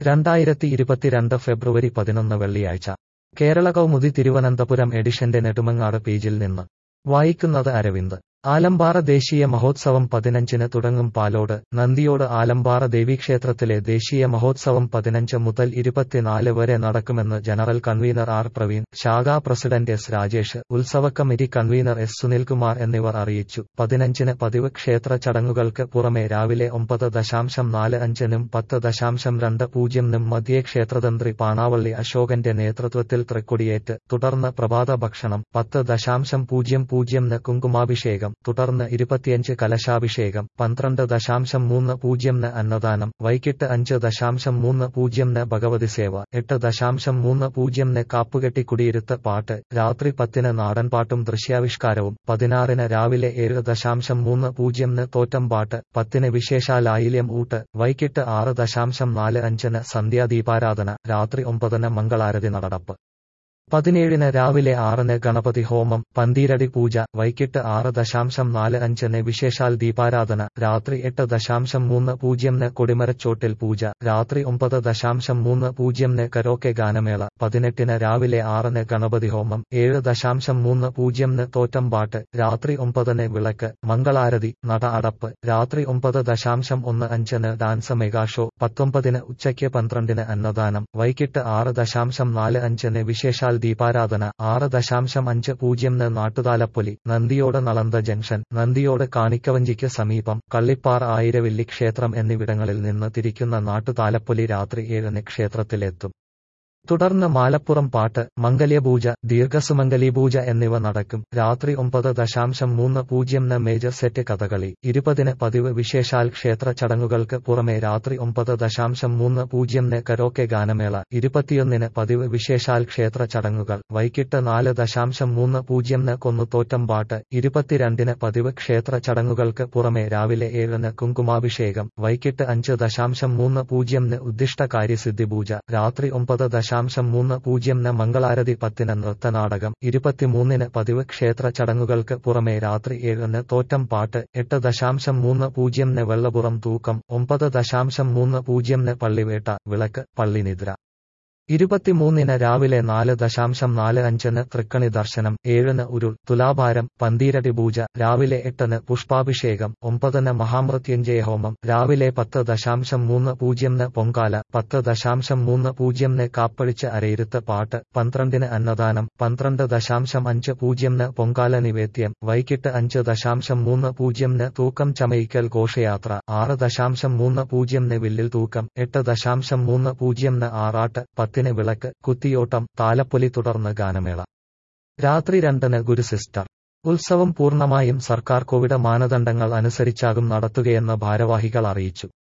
രണ്ടായിരത്തി ഇരുപത്തിരണ്ട് ഫെബ്രുവരി പതിനൊന്ന് വെള്ളിയാഴ്ച കേരള കൗമുദി തിരുവനന്തപുരം എഡിഷന്റെ നെടുമങ്ങാട് പേജിൽ നിന്ന് വായിക്കുന്നത് അരവിന്ദ് ആലമ്പാറ ദേശീയ മഹോത്സവം പതിനഞ്ചിന് തുടങ്ങും പാലോട് നന്ദിയോട് ആലമ്പാറ ദേവീക്ഷേത്രത്തിലെ ദേശീയ മഹോത്സവം പതിനഞ്ച് മുതൽ ഇരുപത്തിനാല് വരെ നടക്കുമെന്ന് ജനറൽ കൺവീനർ ആർ പ്രവീൺ ശാഖാ പ്രസിഡന്റ് എസ് രാജേഷ് ഉത്സവ കമ്മിറ്റി കൺവീനർ എസ് സുനിൽകുമാർ എന്നിവർ അറിയിച്ചു പതിനഞ്ചിന് പതിവ് ക്ഷേത്ര ചടങ്ങുകൾക്ക് പുറമെ രാവിലെ ഒമ്പത് ദശാംശം നാല് അഞ്ചിനും പത്ത് ദശാംശം രണ്ട് പൂജ്യനും മധ്യേ ക്ഷേത്രതന്ത്രി പാണാവള്ളി അശോകന്റെ നേതൃത്വത്തിൽ തൃക്കൊടിയേറ്റ് തുടർന്ന് പ്രഭാത ഭക്ഷണം പത്ത് ദശാംശം പൂജ്യം പൂജ്യംന് കുങ്കുമാഭിഷേകം തുടർന്ന് ഇരുപത്തിയഞ്ച് കലശാഭിഷേകം പന്ത്രണ്ട് ദശാംശം മൂന്ന് പൂജ്യംന് അന്നദാനം വൈകിട്ട് അഞ്ച് ദശാംശം മൂന്ന് പൂജ്യംന് ഭഗവതി സേവ എട്ട് ദശാംശം മൂന്ന് പൂജ്യംന് കാപ്പുകെട്ടി കുടിയിരുത്ത് പാട്ട് രാത്രി പത്തിന് നാടൻപാട്ടും ദൃശ്യാവിഷ്കാരവും പതിനാറിന് രാവിലെ ഏഴ് ദശാംശം മൂന്ന് പൂജ്യംന് തോറ്റം പാട്ട് പത്തിന് വിശേഷാലായില്യം ഊട്ട് വൈകിട്ട് ആറ് ദശാംശം നാല് അഞ്ചിന് സന്ധ്യാദീപാരാധന രാത്രി ഒമ്പതിന് മംഗളാരതി നടപ്പ് പതിനേഴിന് രാവിലെ ആറിന് ഗണപതി ഹോമം പന്തീരടി പൂജ വൈകിട്ട് ആറ് ദശാംശം നാല് അഞ്ചിന് വിശേഷാൽ ദീപാരാധന രാത്രി എട്ട് ദശാംശം മൂന്ന് പൂജ്യംന് കൊടിമരച്ചോട്ടിൽ പൂജ രാത്രി ഒമ്പത് ദശാംശം മൂന്ന് പൂജ്യംന് കരോക്കെ ഗാനമേള പതിനെട്ടിന് രാവിലെ ആറിന് ഗണപതി ഹോമം ഏഴ് ദശാംശം മൂന്ന് പൂജ്യംന് തോറ്റംപാട്ട് രാത്രി ഒമ്പതിന് വിളക്ക് മംഗളാരതി നട അടപ്പ് രാത്രി ഒമ്പത് ദശാംശം ഒന്ന് അഞ്ചിന് ഡാൻസ് മെഗാ ഷോ പത്തൊമ്പതിന് ഉച്ചയ്ക്ക് പന്ത്രണ്ടിന് അന്നദാനം വൈകിട്ട് ആറ് ദശാംശം നാല് അഞ്ചിന് വിശേഷാൽ ദീപാരാധന ആറ് ദശാംശം അഞ്ച് പൂജ്യംന് നാട്ടുതാലപ്പൊലി നന്ദിയോട് നളന്ത ജംഗ്ഷൻ നന്ദിയോട് കാണിക്കവഞ്ചിക്ക് സമീപം കള്ളിപ്പാറ ആയിരവില്ലി ക്ഷേത്രം എന്നിവിടങ്ങളിൽ നിന്ന് തിരിക്കുന്ന നാട്ടുതാലപ്പൊലി രാത്രി ഏഴിന് ക്ഷേത്രത്തിലെത്തും തുടർന്ന് മാലപ്പുറം പാട്ട് മംഗല്യപൂജ ദീർഘസുമംഗലി പൂജ എന്നിവ നടക്കും രാത്രി ഒമ്പത് ദശാംശം മൂന്ന് പൂജ്യംന് മേജർ സെറ്റ് കഥകളി ഇരുപതിന് പതിവ് വിശേഷാൽ ക്ഷേത്ര ചടങ്ങുകൾക്ക് പുറമെ രാത്രി ഒമ്പത് ദശാംശം മൂന്ന് പൂജ്യംന് കരോക്കെ ഗാനമേള ഇരുപത്തിയൊന്നിന് പതിവ് വിശേഷാൽ ക്ഷേത്ര ചടങ്ങുകൾ വൈകിട്ട് നാല് ദശാംശം മൂന്ന് പൂജ്യംന് കൊന്നുതോറ്റം പാട്ട് ഇരുപത്തിരണ്ടിന് പതിവ് ക്ഷേത്ര ചടങ്ങുകൾക്ക് പുറമെ രാവിലെ ഏഴിന് കുങ്കുമാഭിഷേകം വൈകിട്ട് അഞ്ച് ദശാംശം മൂന്ന് പൂജ്യംന് ഉദ്ദിഷ്ടകാര്യസിദ്ധി പൂജ രാത്രി ഒമ്പത് ദശാംശം മൂന്ന് പൂജ്യംന് മംഗളാരതി പത്തിന് നൃത്തനാടകം ഇരുപത്തിമൂന്നിന് പതിവ് ക്ഷേത്ര ചടങ്ങുകൾക്ക് പുറമെ രാത്രി ഏഴിന് തോറ്റം പാട്ട് എട്ട് ദശാംശം മൂന്ന് പൂജ്യംന് വെള്ളപുറം തൂക്കം ഒമ്പത് ദശാംശം മൂന്ന് പൂജ്യംന് പള്ളിവേട്ട വിളക്ക് പള്ളിനിദ്ര ഇരുപത്തിമൂന്നിന് രാവിലെ നാല് ദശാംശം നാല് അഞ്ചിന് തൃക്കണി ദർശനം ഏഴിന് ഉരുൾ തുലാഭാരം പന്തീരടി പൂജ രാവിലെ എട്ടിന് പുഷ്പാഭിഷേകം ഒമ്പതിന് മഹാമൃത്യുഞ്ജയ ഹോമം രാവിലെ പത്ത് ദശാംശം മൂന്ന് പൂജ്യംന് പൊങ്കാല പത്ത് ദശാംശം മൂന്ന് പൂജ്യംന് കാപ്പഴിച്ച് അരയിരുത്ത് പാട്ട് പന്ത്രണ്ടിന് അന്നദാനം പന്ത്രണ്ട് ദശാംശം അഞ്ച് പൂജ്യംന് പൊങ്കാല നിവേദ്യം വൈകിട്ട് അഞ്ച് ദശാംശം മൂന്ന് പൂജ്യംന് തൂക്കം ചമയിക്കൽ ഘോഷയാത്ര ആറ് ദശാംശം മൂന്ന് പൂജ്യംന് വില്ലിൽ തൂക്കം എട്ട് ദശാംശം മൂന്ന് പൂജ്യംന് ആറാട്ട് പത്തിന് വിളക്ക് കുത്തിയോട്ടം താലപ്പൊലി തുടർന്ന് ഗാനമേള രാത്രി രണ്ടിന് ഗുരു സിസ്റ്റർ ഉത്സവം പൂർണ്ണമായും സർക്കാർ കോവിഡ് മാനദണ്ഡങ്ങൾ അനുസരിച്ചാകും നടത്തുകയെന്ന് ഭാരവാഹികൾ അറിയിച്ചു